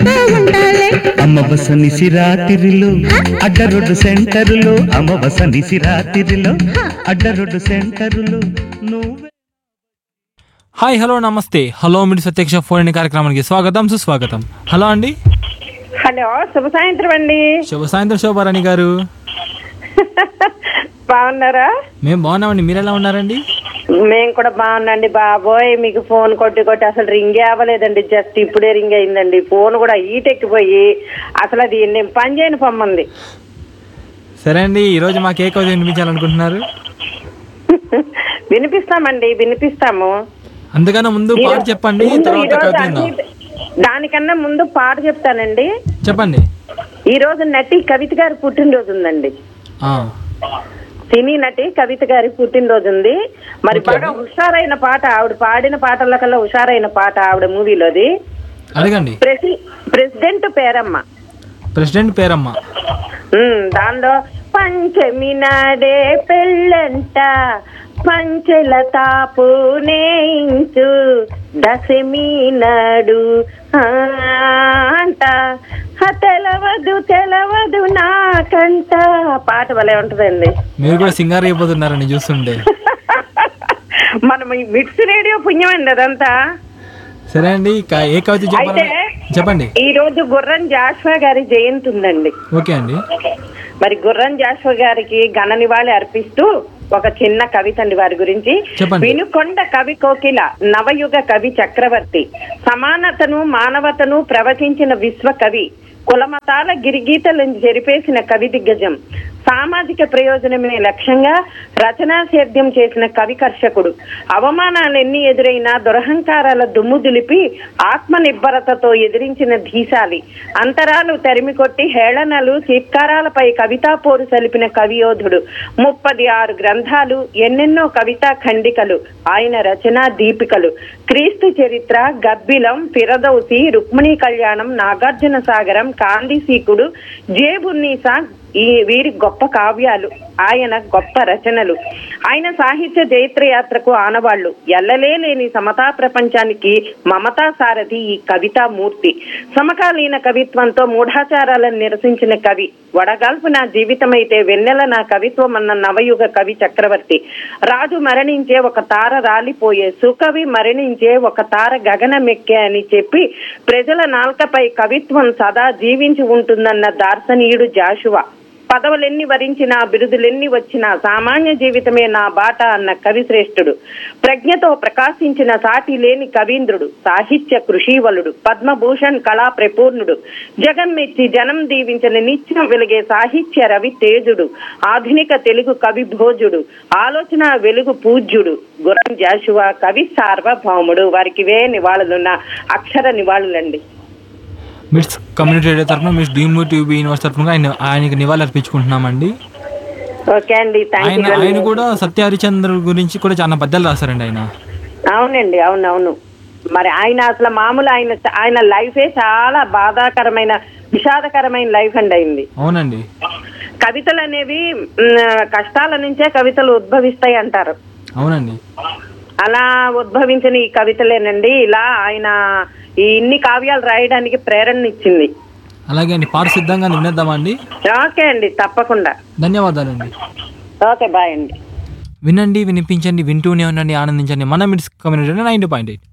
నీతో ఉంటాలే అమ్మవస నిసిరాతిరిలో అడ్డ రోడ్డు సెంటరులో అమ్మవస నిసిరాతిరిలో అడ్డ రోడ్డు సెంటరులో నువ్వే హాయ్ హలో నమస్తే హలో మిడి ప్రత్యక్ష ఫోన్ ఇన్ కార్యక్రమానికి స్వాగతం సుస్వాగతం హలో అండి హలో శుభ సాయంత్రం అండి శుభ సాయంత్రం శోభారాణి గారు బాగున్నారా మేము బాగున్నామండి మీరు ఎలా ఉన్నారండి మేము కూడా బాగున్నాండి బాబోయ్ మీకు ఫోన్ కొట్టి కొట్టి అసలు రింగ్ అవ్వలేదండి జస్ట్ ఇప్పుడే రింగ్ అయిందండి ఫోన్ కూడా హీట్ ఎక్కిపోయి అసలు అది నేను పని చేయని పొమ్మంది సరే అండి ఈరోజు మాకు ఏ కవిత వినిపించాలనుకుంటున్నారు వినిపిస్తామండి వినిపిస్తాము అందుకన్నా ముందు పాట చెప్పండి ముందు తర్వాత ఈరోజు కవిత విందాం అన్ని- దానికన్నా ముందు పాట చెప్తానండి చెప్పండి ఈ రోజు నటి కవిత గారి పుట్టినరోజు ఉందండి ఆ, సినీ నటి కవిత గారి పుట్టినరోజు ఉంది మరి ఓకే. బాగా హుషారైన పాట ఆవిడ పాడిన పాటల కల్లా హుషారైన పాట ఆవిడ మూవీలోది అడగండి president president Peramma president Peramma ఉమ్, దానిలో పంచమి నాడే పెళ్ళంట పంచెల తాపు నేయించు దశమి నాడు ఆ అంట ఆ తెలవదు తెలవదు నాకంట పాట భలే ఉంటదండి మీరు కూడా సింగార్ అయిపోతున్నారని చూస్తుంటే మనం ఈ మిక్స్ రేడియో పుణ్యం అండి అదంతా సరే అండి క- ఏ కవిత చెప్పాలి అయితే చెప్పండి ఈ రోజు గుర్రం జాషువా గారి జయంతి ఉందండి ఓకే అండి మరి గుర్రం జాషువా గారికి ఘన నివాళి అర్పిస్తూ ఒక చిన్న కవిత అండి వారి గురించి చెప్పండి. వినుకొండ కవి కోకిల నవయుగ కవి చక్రవర్తి సమానతను మానవతను ప్రవచించిన విశ్వ కవి కులమతాల గిరిగీతలను జరిపేసిన కవి దిగ్గజం సామాజిక ప్రయోజనమే లక్ష్యంగా రచనా సేద్యం చేసిన కవి కర్షకుడు అవమానాలు ఎన్ని ఎదురైనా దురహంకారాల దుమ్ము దులిపి ఆత్మ నిబ్బరతతో ఎదిరించిన ధీశాలి అంతరాలు తరిమి కొట్టి హేళనలు చీత్కారాలపై కవితా పోరు సలిపిన కవియోధుడు ముప్పది ఆరు గ్రంథాలు ఎన్నెన్నో కవితా ఖండికలు ఆయన రచనా దీపికలు క్రీస్తు చరిత్ర గబ్బిలం ఫిరదౌసి రుక్మిణీ కళ్యాణం నాగార్జున సాగరం కాందిసీకుడు జేబున్నీసా ఈ వీరి గొప్ప కావ్యాలు ఆయన గొప్ప రచనలు ఆయన సాహిత్య జైత్రయాత్రకు ఆనవాళ్లు ఎల్లలే లేని సమతా ప్రపంచానికి మమతా సారథి ఈ కవితా మూర్తి సమకాలీన కవిత్వంతో మూఢాచారాలను నిరసించిన కవి వడగాల్పు నా జీవితమైతే వెన్నెల నా కవిత్వం అన్న నవయుగ కవి చక్రవర్తి రాజు మరణించే ఒక తార రాలిపోయే సుకవి మరణించే ఒక తార గగనమెక్కే అని చెప్పి ప్రజల నాల్కపై కవిత్వం సదా జీవించి ఉంటుందన్న దార్శనీయుడు జాషువా పదవులెన్ని వరించినా బిరుదులెన్ని వచ్చినా సామాన్య జీవితమే నా బాట అన్న కవి శ్రేష్ఠుడు ప్రజ్ఞతో ప్రకాశించిన సాటి లేని కవీంద్రుడు సాహిత్య కృషీవలుడు పద్మభూషణ్ కళా ప్రపూర్ణుడు జగన్మెచ్చి జనం దీవించిన నిత్యం వెలిగే సాహిత్య రవి తేజుడు ఆధునిక తెలుగు కవి భోజుడు ఆలోచన వెలుగు పూజ్యుడు గురం జాషువా కవి సార్వభౌముడు వారికి వే నివాళులున్న అక్షర నివాళులండి మిట్స్ కమ్యూనిటీ రేడియో తరఫున మిట్స్ డీమ్ టీవీ యూనివర్స్ తరఫున ఆయన ఆయనకి నివాళులు అర్పించుకుంటున్నామండి ఓకే అండి థ్యాంక్ ఆయన యూ ఆయన కూడా సత్య హరిచంద్ర గురించి కూడా చాలా పద్యాలు రాశారండి ఆయన అవునండి అవునవును మరి ఆయన అసలు మామూలు ఆయన ఆయన లైఫే చాలా బాధాకరమైన విషాదకరమైన లైఫ్ అండి అయింది అవునండి కవితలు అనేవి మ్, కష్టాల నుంచే కవితలు ఉద్భవిస్తాయి అంటారు అవునండి అలా ఉద్భవించిన ఈ కవితలేనండి ఇలా ఆయన ఈ ఇన్ని కావ్యాలు రాయడానికి ప్రేరణ ఇచ్చింది అలాగే అండి పాట సిద్ధంగా వినేద్దామా అండి ఓకే అండి తప్పకుండా ధన్యవాదాలండి ఓకే బాయ్ అండి వినండి వినిపించండి వింటూనే ఉండండి ఆనందించండి మన Mids community ninety point eight